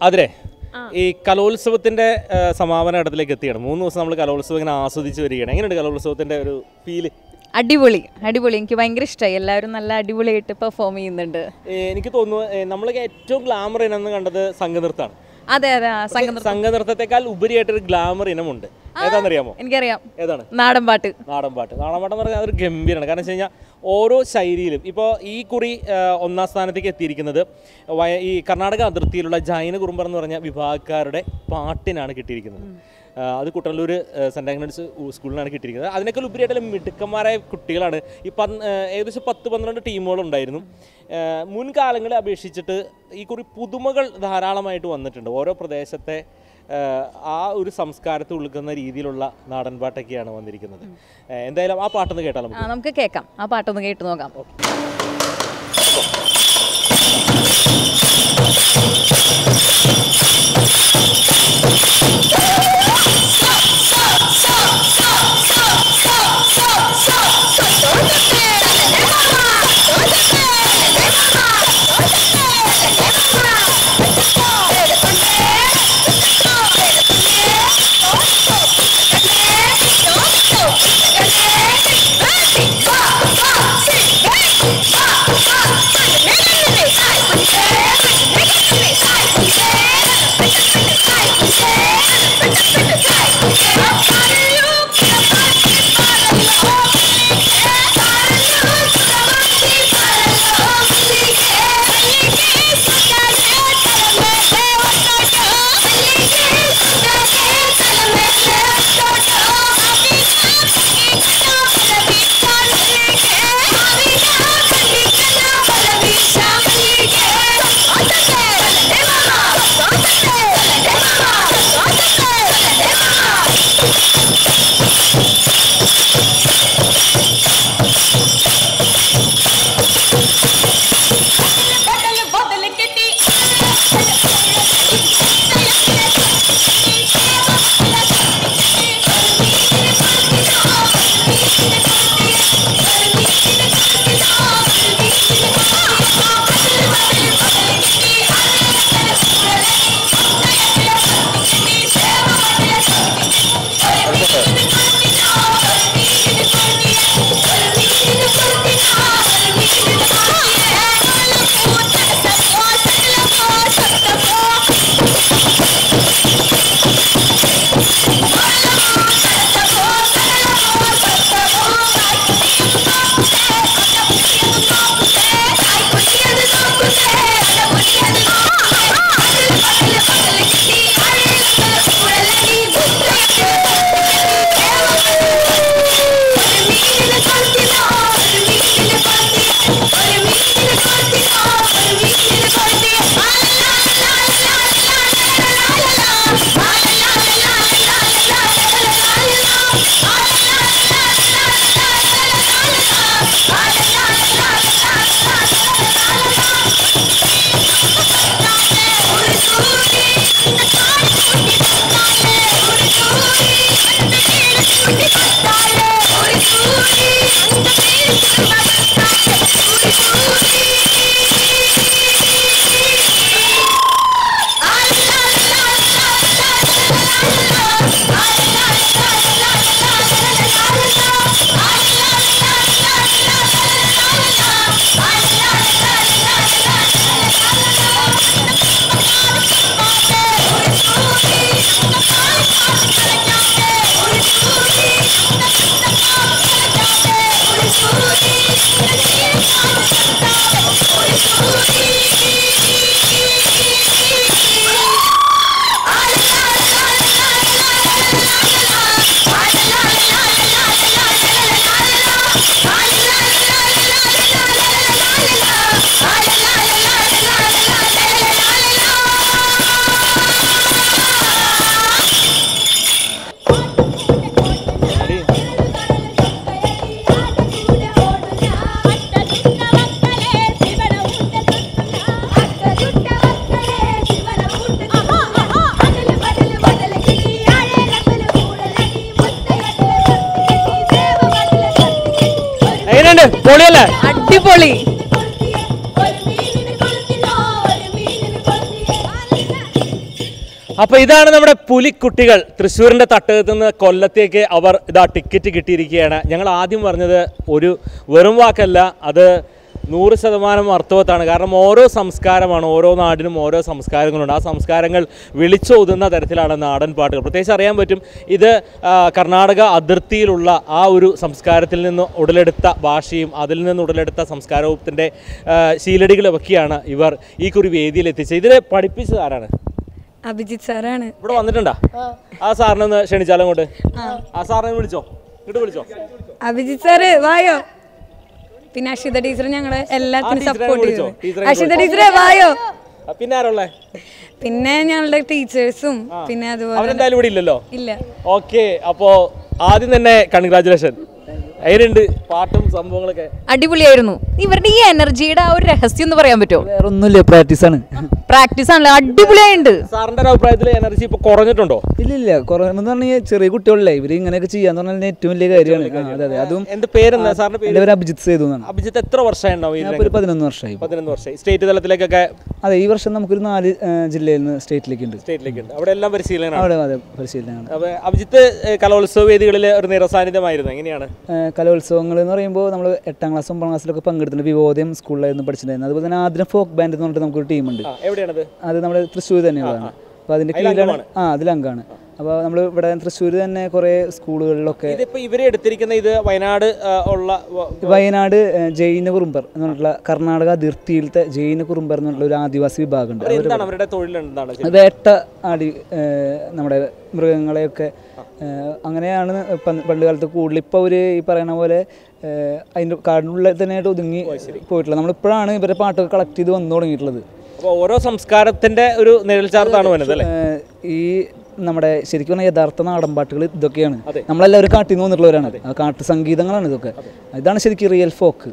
അതിരെ ഈ കലോത്സവത്തിന്റെ ആ, സമാപന ഘട്ടത്തിലേക്ക് എത്തിയാണ് മൂന്ന് ദിവസം നമ്മൾ കലോത്സവം ഇങ്ങനെ ആസ്വദിച്ച് വരികയാണ് എങ്ങനെയുണ്ട് കലോത്സവത്തിന്റെ ഒരു ഫീല് അടിപൊളി അടിപൊളി എനിക്ക് ഭയങ്കര ഇഷ്ടമായി എല്ലാവരും നല്ല അടിപൊളിയായിട്ട് പെർഫോം ചെയ്യുന്നുണ്ട് എനിക്ക് തോന്നുന്നു നമ്മളൊക്കെ ഏറ്റവും ഗ്ലാമർ ഇനം എന്ന് കണ്ടത് സംഘനൃത്തമാണ് അതെ അതെ ആ സംഘം സംഘനൃത്തത്തെക്കാൾ ഉപരിയായിട്ടൊരു ഗ്ലാമർ ഇനമുണ്ട് ഏതാണെന്നറിയാമോ എനിക്കറിയാം ഏതാണ് നാടൻ പാട്ട് നാടൻ പാട്ട് നാടൻ പാട്ട് എന്ന് പറഞ്ഞാൽ അതൊരു ഗംഭീരമാണ് കാരണം വെച്ച് കഴിഞ്ഞാൽ ഓരോ ശൈലിയിലും ഇപ്പോൾ ഈ കുറി ആ, ഒന്നാം സ്ഥാനത്തേക്ക് എത്തിയിരിക്കുന്നത് വയ- ഈ കർണാടക അതിർത്തിയിലുള്ള ജൈന കുറുമ്പർ എന്ന് പറഞ്ഞ വിഭാഗക്കാരുടെ പാട്ടിനാണ് കിട്ടിയിരിക്കുന്നത് ആ, അത് കുട്ടനല്ലൂർ സെൻറ് ആഗ്നസ് സ്കൂളിലാണ് കിട്ടിയിരിക്കുന്നത് അതിനേക്കാൾ ഉപരിയായിട്ടുള്ള മിടുക്കന്മാരായ കുട്ടികളാണ് ഈ പന്ത് ആ, ഏകദേശം പത്ത് പന്ത്രണ്ട് ടീമുകളുണ്ടായിരുന്നു ആ, മുൻകാലങ്ങളെ അപേക്ഷിച്ചിട്ട് ഈ കുറി പുതുമകൾ ധാരാളമായിട്ട് വന്നിട്ടുണ്ട് ഓരോ പ്രദേശത്തെ ആ, ആ ഒരു സംസ്കാരത്തെ ഉൾക്കുന്ന രീതിയിലുള്ള നാടൻ പാട്ടൊക്കെയാണ് വന്നിരിക്കുന്നത് ആ, എന്തായാലും ആ പാട്ടൊന്ന് കേട്ടാൽ ആ നമുക്ക് നമുക്ക് കേൾക്കാം ആ പാട്ടൊന്ന് കേട്ട് നോക്കാം എങ്ങനെയുണ്ട് പൊളിയല്ലേ അടിപൊളി അപ്പൊ ഇതാണ് നമ്മുടെ പുലിക്കുട്ടികൾ തൃശ്ശൂരിന്റെ തട്ടകത്ത് നിന്ന് കൊല്ലത്തേക്ക് അവർ ഇതാ ടിക്കറ്റ് കിട്ടിയിരിക്കുകയാണ് ഞങ്ങൾ ആദ്യം പറഞ്ഞത് ഒരു വെറും വാക്കല്ല അത് നൂറ് ശതമാനം അർത്ഥവത്താണ് കാരണം ഓരോ സംസ്കാരമാണ് ഓരോ നാടിനും ഓരോ സംസ്കാരങ്ങളുണ്ട് ആ സംസ്കാരങ്ങൾ വിളിച്ചോതുന്ന തരത്തിലാണ് നാടൻ പാട്ടുകൾ പ്രത്യേകിച്ച് അറിയാൻ പറ്റും ഇത് ആ, കർണാടക അതിർത്തിയിലുള്ള ആ ഒരു സംസ്കാരത്തിൽ നിന്ന് ഉടലെടുത്ത ഭാഷയും അതിൽ നിന്ന് ഉടലെടുത്ത സംസ്കാരത്തിൻ്റെ ശീലടികളുമൊക്കെയാണ് ഇവർ ഈ കുറി വേദിയിൽ എത്തിച്ചത് ഇതിനെ പഠിപ്പിച്ചത് ആരാണ് അഭിജിത്ത് സാറാണ് ഇവിടെ വന്നിട്ടുണ്ടാ ആ സാറിനെ ഒന്ന് ക്ഷണിച്ചാലോ അങ്ങോട്ട് ആ സാറിനെ വിളിച്ചോ ഇങ്ങോട്ട് വിളിച്ചോ അഭിജിത്ത് സാറ് വായോ പിന്നെ അഷിത ടീച്ചർ ഞങ്ങളെ എല്ലാത്തിനും ടീച്ചറെ സപ്പോർട്ട് വിളിച്ചോ? ചെയ്തു ടീച്ചറെ അഷിത ടീച്ചറെ വായോ ആ, പിന്നെ ആരുള്ളേ പിന്നെ ഞങ്ങളുടെ ടീച്ചേഴ്സും പിന്നെ അതുപോലെ അവരെന്തായാലും ഇവിടെ ഇല്ലല്ലോ ഇല്ല ഓക്കെ അപ്പോ ആദ്യം തന്നെ കൺഗ്രാചുലേഷൻ എങ്ങനെയുണ്ട് പാട്ടും സംഭവങ്ങളൊക്കെ അടിപൊളിയായിരുന്നു ഇവരുടെ ഈ എനർജിയുടെ ആ ഒരു രഹസ്യം എന്ന് പറയാൻ പറ്റുമോ വേറെ ഒന്നുമില്ല പ്രാക്ടീസ് ആണ് പ്രാക്ടീസ് ആണല്ലോ അടിപൊളിയായിട്ടുണ്ട് സാറിന്റെ ഒരു അഭിപ്രായത്തിൽ എനർജി ഇപ്പൊ കുറഞ്ഞിട്ടുണ്ടോ ഇല്ല ഇല്ല കുറവെന്ന് പറഞ്ഞാൽ ചെറിയ കുട്ടികളല്ലേ ഇവർ ഇങ്ങനെയൊക്കെ ചെയ്യാന്ന് പറഞ്ഞാൽ ഏറ്റവും വലിയ കാര്യമാണ് ആ, അതെ അതെ അതും എന്ത് പേരെന്താ സാറിന്റെ പേര് എൻ്റെ പേര് അഭിജിത്ത് സേതു എന്നാണ് അഭിജിത്ത് എത്ര വർഷമായി ഉണ്ടാവും ഈ ഞാൻ ഇപ്പോൾ ഒരു പതിനൊന്ന് വർഷമായി ഇപ്പോൾ. പതിനൊന്ന് വർഷമായി സ്റ്റേറ്റ് തലത്തിലേക്കൊക്കെ അതെ ഈ വർഷം നമുക്കൊരു നാല് ആ, ജില്ലയിൽ നിന്ന് സ്റ്റേറ്റിലേക്ക് ഉണ്ട് സ്റ്റേറ്റിലേക്ക് ഉണ്ട് അവിടെ എല്ലാം പരിശീലനമാണ് അവിടെ അതെ പരിശീലനമാണ് അപ്പൊ അഭിജിത്ത് ഏഹ്, കലോത്സവ വേദികളിൽ ഒരു നിറസാന്നിധ്യമായിരുന്നു എങ്ങനെയാണ് ആ, കലോത്സവങ്ങൾ എന്ന് പറയുമ്പോൾ നമ്മൾ എട്ടാം ക്ലാസ് ഒമ്പതാം ക്ലാസ്സിലൊക്കെ പങ്കെടുത്തിട്ടുണ്ട് വിവോദയം സ്കൂളിലായിരുന്നു പഠിച്ചിട്ടുണ്ടായിരുന്നത് അതുപോലെ തന്നെ ആദ്യം ഫോക്ക് ബാൻഡ് എന്ന് പറഞ്ഞിട്ട് നമുക്കൊരു ടീമുണ്ട് ആ എവിടെയാണത് അത് നമ്മുടെ തൃശ്ശൂർ തന്നെയുള്ളതാണ് അപ്പോൾ അതിൻ്റെ കീഴിലാണ് ആ അതിലംഗമാണ് അപ്പോൾ നമ്മൾ ഇവിടെ തൃശ്ശൂർ തന്നെ കുറേ സ്കൂളുകളിലൊക്കെ ഇതിപ്പോ ഇവരെ എടുത്തിരിക്കുന്ന ഇത് വയനാട് ആ, ഉള്ള വ- വയനാട് ഏഹ്, ജൈന കുറുമ്പർ എന്ന് പറഞ്ഞിട്ടുള്ള കർണാടക അതിർത്തിയിലത്തെ ജൈന കുറുമ്പർ എന്ന് പറഞ്ഞിട്ടുള്ള ഒരു ആദിവാസി വിഭാഗമുണ്ട് അവർ എന്താണ് അവരുടെ തൊഴിൽ എന്താണ് വേട്ട ആടി ഏഹ്, നമ്മുടെ മൃഗങ്ങളെയൊക്കെ ഏഹ്, അങ്ങനെയാണ് പണ്ട് പണ്ട് കാലത്ത് കൂടുതൽ ഇപ്പോൾ അവർ ഈ പറയുന്ന പോലെ ഏഹ്, അതിൻ്റെ കാടിനുള്ളിൽ തന്നെയായിട്ട് ഒതുങ്ങി പോയിട്ടുള്ളത് നമ്മളിപ്പോഴാണ് ഇവരുടെ പാട്ടൊക്കെ കളക്ട് ചെയ്ത് വന്നു തുടങ്ങിയിട്ടുള്ളത് അപ്പൊ ഓരോ സംസ്കാരത്തിന്റെ ഒരു നിഴൽച്ചാർത്താണ് വരുന്നത് അല്ലേ ഏഹ്, ഈ നമ്മുടെ ശരിക്കും പറഞ്ഞാൽ യഥാർത്ഥ നാടൻ പാട്ടുകൾ ഇതൊക്കെയാണ് നമ്മളെല്ലാവരും കാട്ടിൽ നിന്ന് വന്നിട്ടുള്ളവരാണ് ആ കാട്ടു സംഗീതങ്ങളാണ് ഇതൊക്കെ ഇതാണ് ശരിക്കും റിയൽ ഫോക്ക്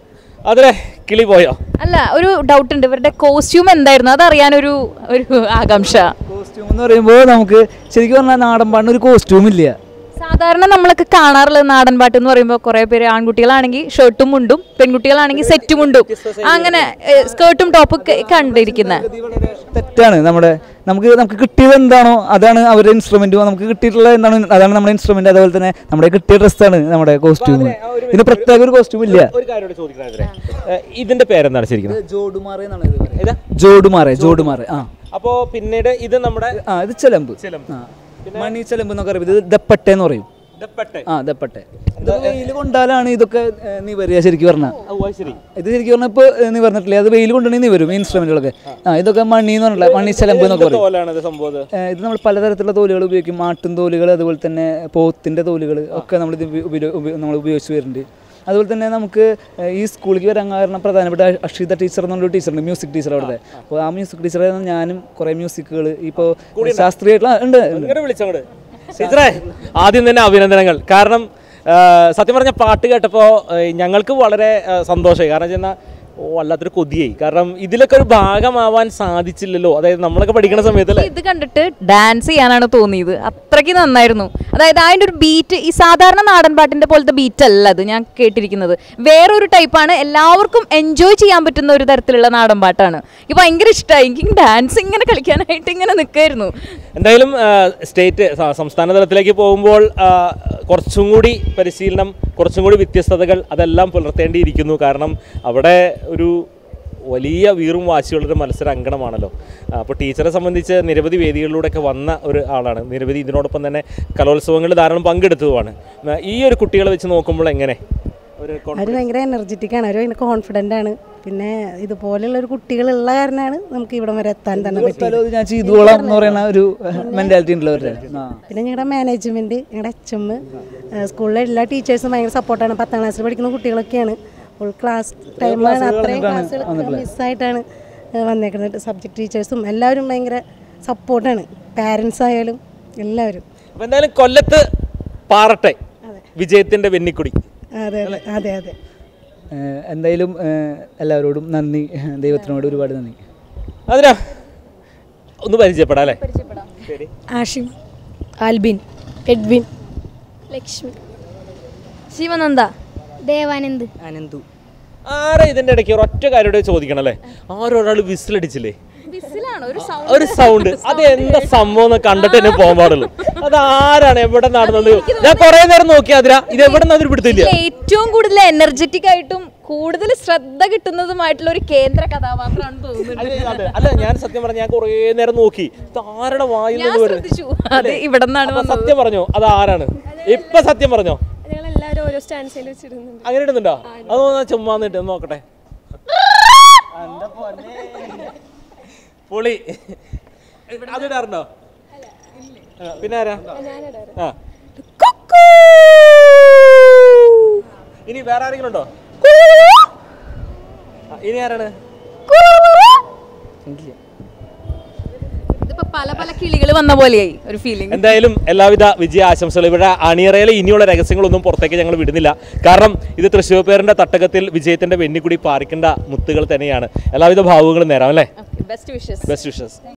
അതിലെ കിളി പോയോ അല്ല ഒരു ഡൗട്ട് ഉണ്ട് ഇവരുടെ കോസ്റ്റ്യൂം എന്തായിരുന്നു അതറിയാനൊരു ഒരു ആകാംക്ഷ കോസ്റ്റ്യൂം എന്ന് പറയുമ്പോൾ നമുക്ക് ശരിക്കും പറഞ്ഞാൽ നാടൻ പാട്ടിന് ഒരു കോസ്റ്റ്യൂം ഇല്ല സാധാരണ നമ്മളൊക്കെ കാണാറുള്ളത് നാടൻ പാട്ട് എന്ന് പറയുമ്പോൾ കുറേ പേര് ആൺകുട്ടികളാണെങ്കിൽ ഷർട്ടും മുണ്ടും പെൺകുട്ടികളാണെങ്കിൽ സെറ്റും മുണ്ടും അങ്ങനെ സ്കേർട്ടും ടോപ്പും കണ്ടിരിക്കുന്നത് തെറ്റാണ് നമ്മുടെ നമുക്ക് നമുക്ക് കിട്ടിയത് എന്താണോ അതാണ് അവരുടെ ഇൻസ്ട്രുമെന്റ് നമുക്ക് കിട്ടിയിട്ടുള്ളത് എന്താണ് അതാണ് നമ്മുടെ ഇൻസ്ട്രുമെന്റ് അതുപോലെ തന്നെ നമ്മുടെ കിട്ടിയ ഡ്രസ്സാണ് നമ്മുടെ കോസ്റ്റ്യൂം ഇതിന് പ്രത്യേക ഒരു കോസ്റ്റ്യൂം ഇല്ല ഒരു കാര്യം ചോദിക്കണേ ഇതിന്റെ പേരെന്താണ് ശരിക്കും ജോഡുമാറെ എന്നാണ് ജോഡുമാറെ ജോഡുമാറെ ആ അപ്പോ പിന്നീട് ഇത് നമ്മുടെ ആ ഇത് ചെലമ്പ് ആ മണി ചെലമ്പ് എന്നൊക്കെ പറയും ഇത് ദപ്പട്ടെ എന്ന് പറയും ദപ്പട്ടെ. ആ ദപ്പട്ടെ ഇത് വെയിൽ കൊണ്ടാലാണ് ഇതൊക്കെ ഏ, നീ വരിക ശരിക്കും പറഞ്ഞാൽ ഓ, അത് ശരി ഇത് ശരിക്കും പറഞ്ഞാൽ ഇപ്പോൾ നീ പറഞ്ഞിട്ടില്ലേ അത് വെയിൽ കൊണ്ടുണ്ടെങ്കിൽ നീ വരും ഇൻസ്ട്രുമെന്റുകളൊക്കെ ആ ഇതൊക്കെ മണി എന്ന് പറഞ്ഞില്ല മണി ചെലമ്പ് എന്നൊക്കെ പറയും തോലാണ് ഇത് സംഭവം ഇത്? ഏഹ് ഇത് നമ്മൾ പലതരത്തിലുള്ള തോലുകൾ ഉപയോഗിക്കും ആട്ടും തോലുകൾ അതുപോലെ തന്നെ പോത്തിൻ്റെ തോലുകൾ ഒക്കെ നമ്മൾ ഇത് ഉപയോ- ഉപയോ- നമ്മൾ ഉപയോഗിച്ച് വരുന്നുണ്ട് അതുപോലെ തന്നെ നമുക്ക് ഏഹ് ഈ സ്കൂളിലേക്ക് വരാൻ കാരണം പ്രധാനപ്പെട്ട അക്ഷിത ടീച്ചർ എന്നുള്ളൊരു ടീച്ചറുണ്ട് മ്യൂസിക് ടീച്ചർ അവിടുത്തെ അപ്പോൾ ആ മ്യൂസിക് ടീച്ചറെ ഞാനും കുറേ മ്യൂസിക്കുകൾ ഇപ്പോൾ ശാസ്ത്രീയമായിട്ടുള്ള ആ, ഉണ്ട് ഉണ്ട് ഇങ്ങോട്ട് വിളിച്ചങ്ങോട്ട് ടീച്ചറേ ആദ്യം തന്നെ അഭിനന്ദനങ്ങൾ കാരണം ആ, സത്യം പറഞ്ഞ പാട്ട് കേട്ടപ്പോൾ ഞങ്ങൾക്ക് വളരെ ആ, സന്തോഷമായി കാരണം വെച്ചാൽ ഓ വല്ലാത്തൊരു കൊതിയായി കാരണം ഇതിലൊക്കെ ഒരു ഭാഗമാവാൻ സാധിച്ചില്ലല്ലോ അതായത് നമ്മളൊക്കെ പഠിക്കുന്ന സമയത്തല്ലേ ഇത് കണ്ടിട്ട് ഡാൻസ് ചെയ്യാനാണ് തോന്നിയത് അത്രയ്ക്ക് നന്നായിരുന്നു അതായത് അതിൻ്റെ ഒരു ബീറ്റ് ഈ സാധാരണ നാടൻ പാട്ടിൻ്റെ പോലത്തെ ബീറ്റ് അല്ല അത് ഞാൻ കേട്ടിരിക്കുന്നത് വേറൊരു ടൈപ്പാണ് എല്ലാവർക്കും എൻജോയ് ചെയ്യാൻ പറ്റുന്ന ഒരു തരത്തിലുള്ള നാടൻ പാട്ടാണ് എനിക്ക് ഭയങ്കര ഇഷ്ടമായി എനിക്ക് ഡാൻസ് ഇങ്ങനെ കളിക്കാനായിട്ട് ഇങ്ങനെ നിൽക്കായിരുന്നു എന്തായാലും ആ, സ്റ്റേറ്റ് സ- സംസ്ഥാന തലത്തിലേക്ക് പോകുമ്പോൾ ആ, കുറച്ചും കൂടി പരിശീലനം കുറച്ചും കൂടി വ്യത്യസ്തതകൾ അതെല്ലാം പുലർത്തേണ്ടിയിരിക്കുന്നു കാരണം അവിടെ ഒരു വലിയ വീറും വാശിയുള്ളൊരു മത്സര അങ്കണമാണല്ലോ അപ്പോൾ ടീച്ചറെ സംബന്ധിച്ച് നിരവധി വേദികളിലൂടെയൊക്കെ വന്ന ഒരു ആളാണ് നിരവധി ഇതിനോടൊപ്പം തന്നെ കലോത്സവങ്ങളിൽ ധാരാളം പങ്കെടുത്തതുമാണ് ആ, ഈ ഒരു കുട്ടികളെ വെച്ച് നോക്കുമ്പോൾ എങ്ങനെ ഒരു അവർ ഭയങ്കര എനർജറ്റിക് ആണ് അവർ ഭയങ്കര കോൺഫിഡൻ്റ് ആണ് പിന്നെ ഇതുപോലെയുള്ള ഒരു കുട്ടികളുള്ള കാരണമാണ് നമുക്ക് ഇവിടം വരെ എത്താൻ തന്നെ പറ്റിയത് സ്ഥലം ഇത് ഞാൻ ചെയ്തോളാം എന്ന് പറയുന്ന ഒരു മെന്റാലിറ്റി ഉള്ളവരുടെ ആ പിന്നെ ഞങ്ങളുടെ മാനേജ്മെൻറ്റ് ഞങ്ങളുടെ എച്ച് എം സ്കൂളിലെ എല്ലാ ടീച്ചേഴ്സും ഭയങ്കര സപ്പോർട്ടാണ് പത്താം ക്ലാസ്സിൽ പഠിക്കുന്ന കുട്ടികളൊക്കെയാണ് ഫുൾ ക്ലാസ് ടൈമാണ് അത്രയും ക്ലാസ്സുകൾ മിസ്സായിട്ടാണ് വന്നേക്കുന്നത് സബ്ജക്ട് ടീച്ചേഴ്സും എല്ലാവരും ഭയങ്കര സപ്പോർട്ടാണ് പാരൻസ് ആയാലും എല്ലാവരും അപ്പോൾ എന്തായാലും കൊല്ലത്ത് പാറട്ടെ വിജയത്തിൻ്റെ വെന്നിക്കുടി അതെ അതെ അതെ അതെ ഏഹ് എന്തായാലും ഏഹ് എല്ലാവരോടും നന്ദി ദൈവത്തിനോട് ഒരുപാട് നന്ദി അതിനാ ഒന്ന് പരിചയപ്പെടാം അല്ലേ ശരി ആഷിം ആൽബിൻ എഡ്വിൻ ലക്ഷ്മി ശിവനന്ദ ദേവാനന്ദ് ആരാ ഇതിന്റെ ഇടയ്ക്ക് ഒരൊറ്റ കാര്യം ചോദിക്കണം അല്ലേ ആരൊരാൾ വിസിലടിച്ചില്ലേ സൗണ്ടാണ് ഒരു സൗണ്ട് ഒരു സൗണ്ട് അത് എന്താ സംഭവം എന്ന് കണ്ടിട്ട് തന്നെ പോകാൻ പാടുള്ളൂ അത് ആരാണ് എവിടെ നടന്നത് ഞാൻ കുറെ നേരം നോക്കി അതിര ഇത് എവിടെ നിന്ന് അതിൽ പിടുത്തില്ല ഏറ്റവും കൂടുതൽ എനർജറ്റിക് ആയിട്ടും കൂടുതൽ ശ്രദ്ധ കിട്ടുന്നതുമായിട്ടുള്ള ഒരു കേന്ദ്ര കഥാപാത്രമാണ് തോന്നുന്നത് അല്ല, അതെ. അല്ല ഞാൻ സത്യം പറഞ്ഞ ഞാൻ കുറേ നേരം നോക്കി ഇത് ആരുടെ വായിൽ ഞാൻ നിന്ന് വരുന്നത് ശ്രദ്ധിച്ചു അത് ഇവിടെ നിന്നാണ് അപ്പൊ സത്യം പറഞ്ഞോ അത് ആരാണ് ഇപ്പൊ സത്യം പറഞ്ഞോ ഞങ്ങൾ എല്ലാവരും ഓരോ സ്റ്റാൻഡ്സിൽ വെച്ചിരുന്നുണ്ട് അങ്ങനെ ഇടുന്നുണ്ടോ അത് ഒന്ന് ചുമ്മാ നിട്ട് നോക്കട്ടെ പൊളി അതിടാറുണ്ടോ ആ, പിന്നെ ആരാ ആ ഇനി വേറെ ആരെങ്കിലും ഉണ്ടോ ആ, ഇനി ആരാണ് ഇതിപ്പോ പല പല കിളികൾ വന്ന പോലെയായി ഒരു ഫീലിംഗ് എന്തായാലും എല്ലാവിധ വിജയ ആശംസകളും ഇവിടെ അണിയറയിലെ ഇനിയുള്ള രഹസ്യങ്ങളൊന്നും പുറത്തേക്ക് ഞങ്ങൾ വിടുന്നില്ല കാരണം ഇത് തൃശ്ശൂർ പേരിന്റെ തട്ടകത്തിൽ വിജയത്തിന്റെ വെന്നിക്കുടി പാറിക്കേണ്ട മുത്തുകൾ തന്നെയാണ് എല്ലാവിധ ഭാവുകളും നേരാം അല്ലേ ബെസ്റ്റ് വിഷസ് ബെസ്റ്റ് വിഷസ്